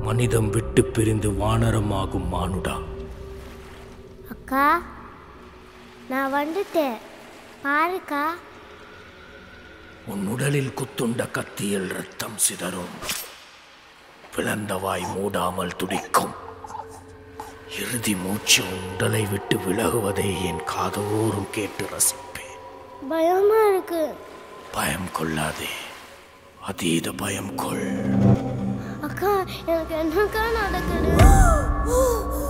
மனிதம் விட்டு பிரிந்து வானரமாகும் மானுடா அக்கா நான் வந்துட்டேன் பாருக்கா உன் உடலில் குத்துண்ட கத்தியில் ரத்தம் சிதறும் பிளந்த வாய் மூடாமல் துடிக்கும் இறுதி மூச்சு உன் உடலை விட்டு விலகுவதை என் காதோறும் கேட்டு ரசிப்பேன் பயமா இருக்கு பயம் கொள்ளாதே அதீத பயம் கொள் அக்கா எனக்கு என்னக்கா நடக்குது